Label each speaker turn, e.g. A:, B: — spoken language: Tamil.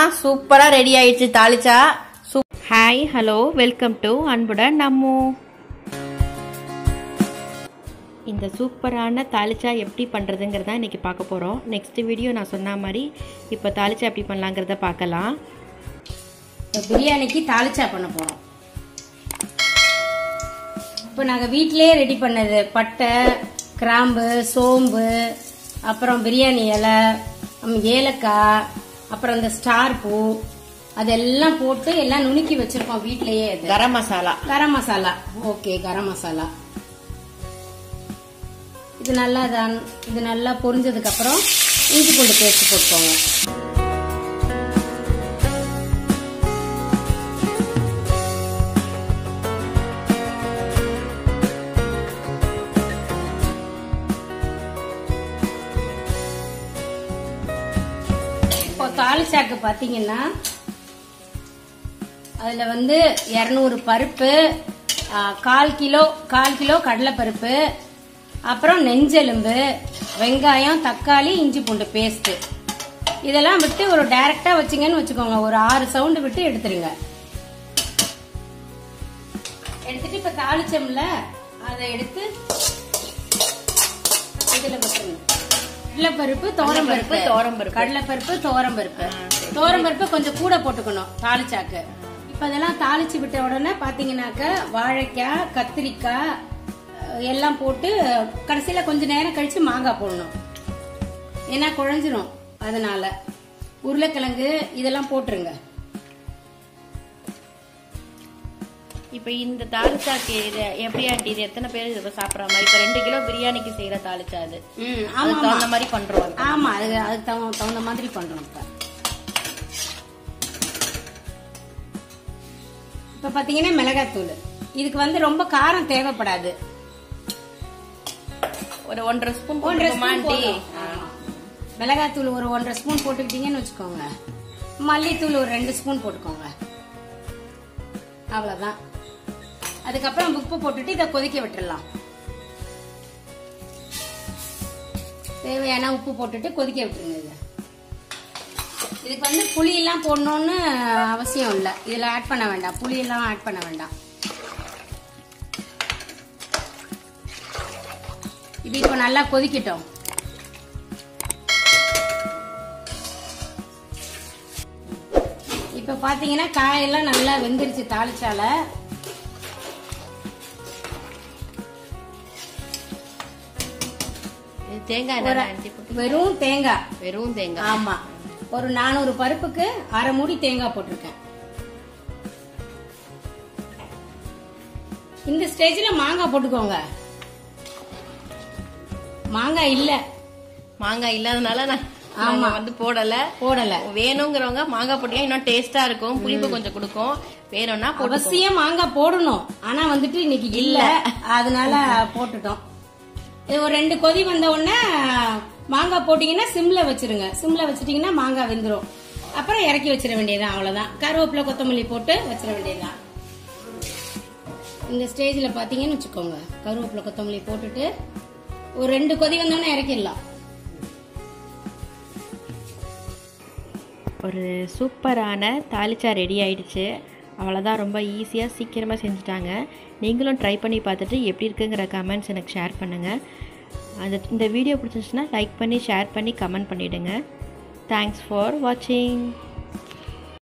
A: சூப்பரா ரெடி ஆயிடுச்சு தாளிச்சா ஹாய் ஹலோ வெல்கம் டு அன்புடன் நம்மோ இந்த சூப்பரான தாளிச்சா எப்படி பண்ணுறதுங்கிறத இன்றைக்கி பார்க்க போகிறோம் நெக்ஸ்ட் வீடியோ நான் சொன்ன மாதிரி இப்போ தாளிச்சா எப்படி பண்ணலாங்கிறத பார்க்கலாம்
B: இப்போ பிரியாணிக்கு தாளிச்சா பண்ண போகிறோம் இப்போ நாங்கள் வீட்டிலேயே ரெடி பண்ணது பட்டை கிராம்பு சோம்பு அப்புறம் பிரியாணி இலை அம், ஏலக்காய் அப்புறம் இந்த ஸ்டார் பூ அதெல்லாம் போட்டு எல்லாம் நுணுக்கி வச்சிருக்கோம் வீட்டிலேயே அது
A: கரம் மசாலா
B: கரம் மசாலா ஓகே கரம் மசாலா இது நல்லா தான் இது நல்லா பொரிஞ்சதுக்கு அப்புறம் இஞ்சி பூண்டு பேஸ்ட் போட்டுக்கோங்க இப்போ தாளிச்சாக்கு பார்த்தீங்கன்னா அதில் வந்து இரநூறு பருப்பு ஆ, கால் கிலோ கால் கிலோ கடலைப்பருப்பு அப்புறம் நெஞ்செலும்பு வெங்காயம் தக்காளி இஞ்சி பூண்டு பேஸ்ட்டு இதெல்லாம் விட்டு ஒரு டைரக்டாக வச்சிங்கன்னு வச்சுக்கோங்க ஒரு ஆறு சவுண்டு விட்டு எடுத்துருங்க எடுத்துட்டு இப்போ தாளிச்சோம்ல அதை எடுத்து இதில் விட்டுருங்க கடலைப்பருப்பு தோரம்பருப்பு
A: துவரம்பருப்பு.
B: கடலைப்பருப்பு தோரம்பருப்பு தோரம்பருப்பு கொஞ்சம் கூட போட்டுக்கணும் தாளிச்சாக்கு இப்ப அதெல்லாம் தாளிச்சு விட்ட உடனே பாத்தீங்கன்னாக்க வாழைக்காய் கத்திரிக்காய் அஹ், எல்லாம் போட்டு கடைசியில கொஞ்ச நேரம் கழிச்சு மாங்காய் போடணும் ஏன்னா குழஞ்சிரும் அதனால உருளைக்கிழங்கு இதெல்லாம் போட்டுருங்க
A: இப்போ இந்த தாளிச்சாக்கு இது எப்படி ஆண்டி இது எத்தனை பேர் இதை சாப்பிட்ற மாதிரி இப்போ ரெண்டு கிலோ பிரியாணிக்கு செய்கிற தாளிச்சா அது
B: ம், ஆமா
A: அதுக்கு
B: ஆமா
A: தகுந்த மாதிரி பண்ணுறோம்
B: ஆமா அது அதுக்கு தகுந்த தகுந்த மாதிரி பண்றோம் இப்ப இப்ப பாத்தீங்கன்னா மிளகாத்தூள் இதுக்கு வந்து ரொம்ப காரம் தேவைப்படாது
A: ஒரு ஒன்றரை ஸ்பூன்
B: ஒன்றரை
A: போட்டுக்கோமா
B: ஸ்பூன்
A: ஆண்டி
B: போதும். ஆமா. மிளகாத்தூள் ஒரு ஒன்றரை ஸ்பூன் போட்டுக்கிட்டீங்கன்னு வச்சுக்கோங்க மல்லித்தூள் ஒரு ரெண்டு ஸ்பூன் போட்டுக்கோங்க அவ்வளவுதான் அதுக்கப்புறம் உப்பு போட்டுட்டு இதை கொதிக்க விட்டுறலாம் தேவையான உப்பு போட்டுட்டு கொதிக்க விட்டுருங்க இதை இதுக்கு வந்து புளி எல்லாம் போடணும்னு அவசியம் இல்லை இதுல ஆட் பண்ண வேண்டாம் புளி எல்லாம் ஆட் பண்ண வேண்டாம் இது இப்போ நல்லா கொதிக்கட்டும் இப்போ பார்த்தீங்கன்னா காயெல்லாம் நல்லா வெந்துருச்சு தாளிச்சால
A: இது தேங்காய் என்ன ஆண்டி போட்டு
B: வெறும் தேங்காய்
A: வெறும் தேங்காய்
B: ஆமா ஒரு நானூறு பருப்புக்கு அரை மூடி தேங்காய் போட்டிருக்கேன் இந்த ஸ்டேஜ்ல மாங்காய் போட்டுக்கோங்க மாங்காய் இல்ல
A: மாங்காய் இல்லாதனால நான் ஆமா வந்து போடல
B: போடல
A: வேணுங்கிறவங்க மாங்காய் போட்டீங்க இன்னும் டேஸ்டா இருக்கும் புளிப்பு கொஞ்சம் கொடுக்கும் வேணும்னா போட்டு
B: அவசியம் மாங்காய் போடணும் ஆனா வந்துட்டு இன்னைக்கு இல்ல அதனால போட்டுட்டோம் இது ஒரு ரெண்டு கொதி வந்த உடனே மாங்காய் போட்டீங்கன்னா சிம்ல வச்சிருங்க சிம்ல வச்சிட்டீங்கன்னா மாங்காய் வெந்துரும் அப்புறம் இறக்கி வச்சிட வேண்டியதுதான் அவ்வளவுதான் கருவேப்பிலை கொத்தமல்லி போட்டு வச்சிட வேண்டியதுதான் இந்த ஸ்டேஜ்ல பாத்தீங்கன்னு வச்சுக்கோங்க கருவேப்பிலை கொத்தமல்லி போட்டுட்டு ஒரு ரெண்டு கொதி வந்தோடனே இறக்கிடலாம்
A: ஒரு சூப்பரான தாளிச்சா ரெடி ஆயிடுச்சு அவ்வளோதான் ரொம்ப ஈஸியாக சீக்கிரமாக செஞ்சுட்டாங்க நீங்களும் ட்ரை பண்ணி பார்த்துட்டு எப்படி இருக்குங்கிற கமெண்ட்ஸ் எனக்கு ஷேர் பண்ணுங்கள் அந்த இந்த வீடியோ பிடிச்சிருந்துச்சுன்னா லைக் பண்ணி ஷேர் பண்ணி கமெண்ட் பண்ணிவிடுங்க தேங்க்ஸ் ஃபார் வாட்சிங்